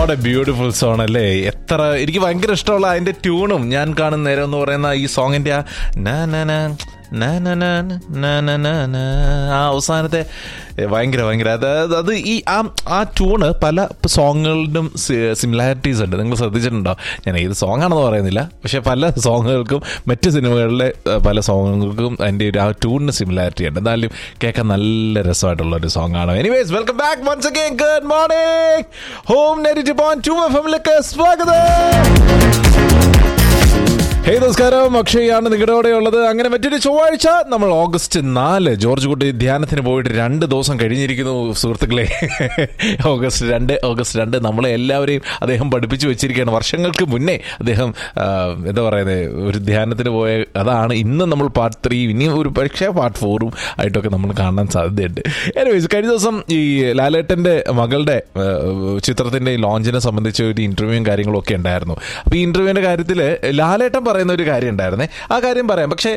What A beautiful song അല്ലേ എത്ര എനിക്ക് ഭയങ്കര ഇഷ്ടമുള്ള അതിന്റെ ട്യൂണും ഞാൻ കാണുന്ന നേരം എന്ന് പറയുന്ന ഈ സോങ്ങിന്റെ ആ ന ന ന ന ന ന ന ന ന ന ആ അവസാനത്തെ ഏ, ഭയങ്കര ഭയങ്കര അതായത് അത് ഈ ആ ആ ട്യൂണ് പല സോങ്ങുകളിലും സിമിലാരിറ്റീസ് ഉണ്ട് നിങ്ങൾ ശ്രദ്ധിച്ചിട്ടുണ്ടോ ഞാൻ ഏത് സോങ് ആണെന്ന് പറയുന്നില്ല പക്ഷെ പല സോങ്ങുകൾക്കും മറ്റ് സിനിമകളിലെ ഏ, പല സോങ്ങുകൾക്കും അതിൻ്റെ ഒരു ആ ട്യൂണിന് സിമിലാരിറ്റി ഉണ്ട് എന്നാലും കേൾക്കാൻ നല്ല രസമായിട്ടുള്ള ഒരു സോങ് ആണ് anyways welcome back once again good morning home negative point two F എമ്മിലേക്ക് സ്വാഗതം ഹേ നമസ്കാരം അക്ഷയാണ് നിങ്ങളുടെ കൂടെ ഉള്ളത് അങ്ങനെ മറ്റൊരു ചൊവ്വാഴ്ച നമ്മൾ ഓഗസ്റ്റ് നാല് ജോർജ് കുട്ടി ധ്യാനത്തിന് പോയിട്ട് രണ്ട് ദിവസം കഴിഞ്ഞിരിക്കുന്നു സുഹൃത്തുക്കളെ ഓഗസ്റ്റ് രണ്ട് ഓഗസ്റ്റ് രണ്ട് നമ്മളെ എല്ലാവരെയും അദ്ദേഹം പഠിപ്പിച്ചു വെച്ചിരിക്കുകയാണ് വർഷങ്ങൾക്ക് മുന്നേ അദ്ദേഹം ആ, എന്താ പറയുന്നത് ഒരു ധ്യാനത്തിന് പോയ അതാണ് ഇന്ന് നമ്മൾ പാർട്ട് ത്രീ ഇനി ഒരു പക്ഷേ പാർട്ട് ഫോറും ആയിട്ടൊക്കെ നമ്മൾ കാണാൻ സാധ്യതയുണ്ട് എനിവേസ് കഴിഞ്ഞ ദിവസം ഈ ലാലേട്ടൻ്റെ മകളുടെ ആ, ചിത്രത്തിൻ്റെ ലോഞ്ചിനെ സംബന്ധിച്ച് ഒരു ഇൻ്റർവ്യൂവും കാര്യങ്ങളും ഒക്കെ ഉണ്ടായിരുന്നു അപ്പോൾ ഈ ഇൻ്റർവ്യൂവിൻ്റെ കാര്യത്തിൽ ലാലേട്ടൻ പറയുന്ന ഒരു കാര്യം ഉണ്ടായിരുന്നേ ആ കാര്യം പറയാം പക്ഷേ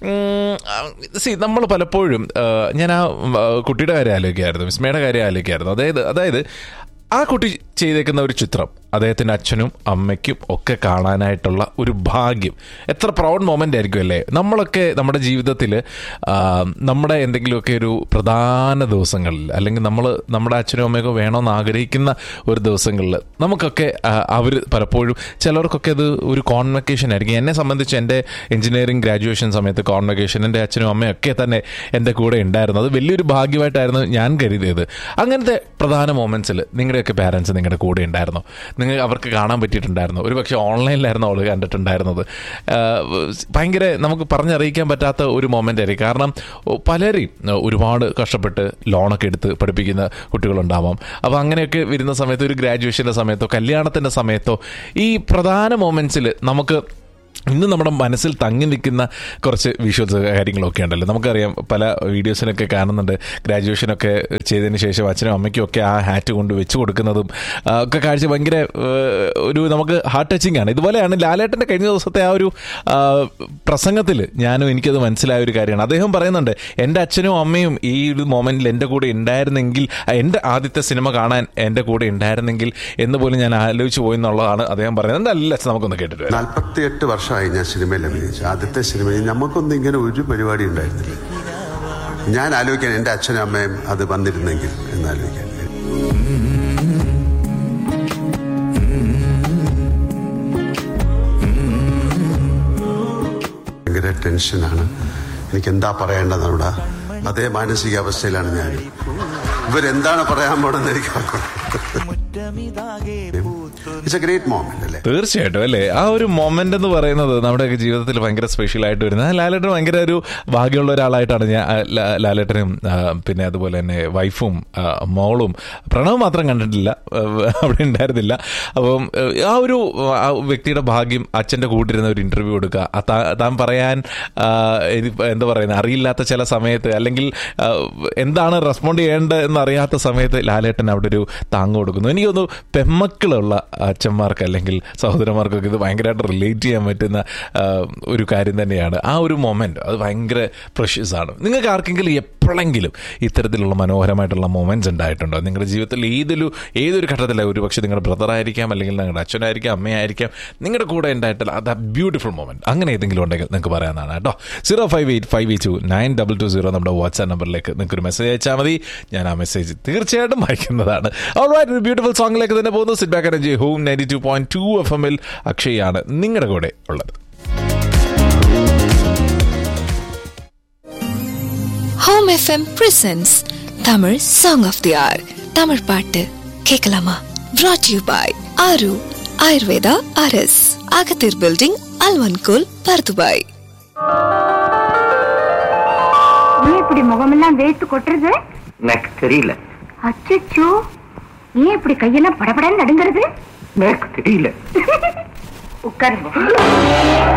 സി നമ്മൾ പലപ്പോഴും ആ, ഞാൻ ആ ഉം, ആ, കുട്ടിയുടെ കാര്യം ആലോചിക്കായിരുന്നു വിസ്മയുടെ കാര്യം ആലോചിക്കായിരുന്നു അതായത് അതായത് ആ കുട്ടി ചെയ്തേക്കുന്ന ഒരു ചിത്രം അദ്ദേഹത്തിൻ്റെ അച്ഛനും അമ്മയ്ക്കും ഒക്കെ കാണാനായിട്ടുള്ള ഒരു ഭാഗ്യം എത്ര പ്രൗഡ് മൊമെൻ്റ് ആയിരിക്കും അല്ലേ നമ്മളൊക്കെ നമ്മുടെ ജീവിതത്തിൽ നമ്മുടെ എന്തെങ്കിലുമൊക്കെ ഒരു പ്രധാന ദിവസങ്ങളിൽ അല്ലെങ്കിൽ നമ്മൾ നമ്മുടെ അച്ഛനും അമ്മയൊക്കെ വേണമെന്ന് ആഗ്രഹിക്കുന്ന ഒരു ദിവസങ്ങളിൽ നമുക്കൊക്കെ അവർ പലപ്പോഴും ചിലർക്കൊക്കെ അത് ഒരു കോൺവെക്കേഷൻ ആയിരിക്കും എന്നെ സംബന്ധിച്ച് എൻ്റെ എഞ്ചിനീയറിംഗ് ഗ്രാജുവേഷൻ സമയത്ത് കോൺവെക്കേഷൻ എൻ്റെ അച്ഛനും അമ്മയും ഒക്കെ തന്നെ എൻ്റെ കൂടെ ഉണ്ടായിരുന്നു അത് വലിയൊരു ഭാഗ്യമായിട്ടായിരുന്നു ഞാൻ കരുതിയത് അങ്ങനത്തെ പ്രധാന മൊമെൻറ്റ്സിൽ നിങ്ങളുടെയൊക്കെ പാരൻസ് നിങ്ങളുടെ കൂടെ ഉണ്ടായിരുന്നു നിങ്ങൾ അവർക്ക് കാണാൻ പറ്റിയിട്ടുണ്ടായിരുന്നു ഒരു പക്ഷേ ഓൺലൈനിലായിരുന്നു അവൾ കണ്ടിട്ടുണ്ടായിരുന്നത് ആഹ് ഭയങ്കര നമുക്ക് പറഞ്ഞറിയിക്കാൻ പറ്റാത്ത ഒരു മൊമെൻ്റ് ആയിരിക്കും കാരണം പലരെയും ഒരുപാട് കഷ്ടപ്പെട്ട് ലോണൊക്കെ എടുത്ത് പഠിപ്പിക്കുന്ന കുട്ടികളുണ്ടാവാം അപ്പോൾ അങ്ങനെയൊക്കെ വരുന്ന സമയത്ത് ഒരു ഗ്രാജുവേഷൻ്റെ സമയത്തോ കല്യാണത്തിൻ്റെ സമയത്തോ ഈ പ്രധാന മൊമെൻറ്റ്സിൽ നമുക്ക് ഇന്ന് നമ്മുടെ മനസ്സിൽ തങ്ങി നിൽക്കുന്ന കുറച്ച് വിഷ്വൽസ് കാര്യങ്ങളൊക്കെ ഉണ്ടല്ലോ നമുക്കറിയാം പല വീഡിയോസിലൊക്കെ കാണുന്നുണ്ട് ഗ്രാജുവേഷനൊക്കെ ചെയ്തതിന് ശേഷം അച്ഛനും അമ്മയ്ക്കും ഒക്കെ ആ ഹാറ്റ് കൊണ്ട് വെച്ച് കൊടുക്കുന്നതും ആ, ഒക്കെ കാഴ്ച ഭയങ്കര ആ, ഒരു നമുക്ക് ഹാർട്ട് ടച്ചിങ് ആണ് ഇതുപോലെയാണ് ലാലേട്ടൻ്റെ കഴിഞ്ഞ ദിവസത്തെ ആ ഒരു പ്രസംഗത്തിൽ ഞാനും എനിക്കത് മനസ്സിലായ ഒരു കാര്യമാണ് അദ്ദേഹം പറയുന്നുണ്ട് എൻ്റെ അച്ഛനും അമ്മയും ഈ ഒരു മൊമെൻറ്റിൽ എൻ്റെ കൂടെ ഉണ്ടായിരുന്നെങ്കിൽ എൻ്റെ ആദ്യത്തെ സിനിമ കാണാൻ എൻ്റെ കൂടെ ഉണ്ടായിരുന്നെങ്കിൽ എന്ന് പോലും ഞാൻ ആലോചിച്ച് പോയി എന്നുള്ളതാണ് അദ്ദേഹം പറയുന്നത് നല്ല നമുക്കൊന്ന് കേട്ടിട്ട് വരാം. നാൽപ്പത്തിയെട്ട് വർഷമായി ഞാൻ സിനിമയിൽ അഭിനയിച്ചു ആദ്യത്തെ സിനിമയിൽ നമുക്കൊന്നും ഇങ്ങനെ ഒരു പരിപാടി ഉണ്ടായിരുന്നില്ല ഞാൻ ആലോചിക്കാൻ എൻ്റെ അച്ഛനും അമ്മയും അത് വന്നിരുന്നെങ്കിൽ എന്ന് ആലോചിക്കാൻ ഭയങ്കര ടെൻഷനാണ് എനിക്ക് എന്താ പറയേണ്ടതെന്നൂടാ അതേ മാനസികാവസ്ഥയിലാണ് ഞാൻ ഇവരെന്താണ് പറയാൻ പോണെന്ന് എനിക്ക് ഇറ്റ്സ് എ ഗ്രേറ്റ് മോമെന്റ് അല്ലേ തീർച്ചയായിട്ടും അല്ലേ ആ ഒരു മൊമെന്റ് എന്ന് പറയുന്നത് നമ്മുടെയൊക്കെ ജീവിതത്തിൽ ഭയങ്കര സ്പെഷ്യൽ ആയിട്ട് വരുന്നത് ലാലേട്ടൻ ഭയങ്കര ഒരു ഭാഗ്യമുള്ള ഒരാളായിട്ടാണ് ഞാൻ ആ, ലാ- ലാലേട്ടനും ആ, പിന്നെ അതുപോലെ തന്നെ വൈഫും ആ, മോളും പ്രണവ് മാത്രം കണ്ടിട്ടില്ല ആ, അവിടെ ഉണ്ടായിരുന്നില്ല അപ്പം ആ ഒരു ആ വ്യക്തിയുടെ ഭാഗ്യം അച്ഛൻ്റെ കൂട്ടിരുന്ന ഒരു ഇന്റർവ്യൂ കൊടുക്കുക ആ താ- താൻ പറയാൻ ആ, ഇത് എന്താ പറയുന്നത് അറിയില്ലാത്ത ചില സമയത്ത് അല്ലെങ്കിൽ ആ, എന്താണ് റെസ്പോണ്ട് ചെയ്യേണ്ടത് എന്നറിയാത്ത സമയത്ത് ലാലേട്ടൻ അവിടെ ഒരു താങ്ങ് കൊടുക്കുന്നു എനിക്ക് തോന്നുന്നു പെമ്മക്കളുള്ള അച്ഛന്മാർക്ക് അല്ലെങ്കിൽ സഹോദരന്മാർക്കൊക്കെ ഇത് ഭയങ്കരമായിട്ട് റിലേറ്റ് ചെയ്യാൻ പറ്റുന്ന ആ, ഒരു കാര്യം തന്നെയാണ് ആ ഒരു മൊമെന്റ് അത് ഭയങ്കര പ്രഷ്യസ് ആണ് നിങ്ങൾക്ക് ആർക്കെങ്കിലും എപ്പോഴെങ്കിലും ഇത്തരത്തിലുള്ള മനോഹരമായിട്ടുള്ള മൊമെന്റ്സ് ഉണ്ടായിട്ടുണ്ടോ നിങ്ങളുടെ ജീവിതത്തിൽ ഏതൊരു ഏതൊരു ഘട്ടത്തിലെ ഒരു പക്ഷേ നിങ്ങളുടെ ബ്രദർ ആയിരിക്കാം അല്ലെങ്കിൽ നിങ്ങളുടെ അച്ഛനായിരിക്കാം അമ്മയായിരിക്കാം നിങ്ങളുടെ കൂടെ ഉണ്ടായിട്ടുള്ള അത് ബ്യൂട്ടിഫുൾ മൊമെന്റ് അങ്ങനെ ഏതെങ്കിലും ഉണ്ടെങ്കിൽ നിങ്ങൾക്ക് പറയാനാണ് കേട്ടോ zero five eight five eight two nine double two zero നമ്മുടെ വാട്സാപ്പ് നമ്പറിലേക്ക് നിങ്ങൾക്ക് ഒരു മെസ്സേജ് അയച്ചാൽ മതി ഞാൻ ആ മെസ്സേജ് തീർച്ചയായിട്ടും വായിക്കുന്നതാണ് ഒരു ബ്യൂട്ടിഫുൾ സോങ്ങിലേക്ക് തന്നെ പോകുന്നു sit back and home ninety two point two F എമ്മിൽ അക്ഷയാണ് നിങ്ങളുടെ കൂടെ ഉള്ളത് home FM presents Tamil song of the hour Tamil பாட்டு கேட்கலாமா brought you by Aaru Ayurveda அரஸ் அகத்தீர் பில்டிங் அல்வன்கோல் பர்துபாய் ஏன் இப்படி முகமெல்லாம் வேர்த்து கொட்டுறது எனக்கு தெரியல அச்சச்சோ ஏன் இப்படி கையெல்லாம் படபடன்னு நடுங்கிறது எனக்கு தெரியல உட்காருங்க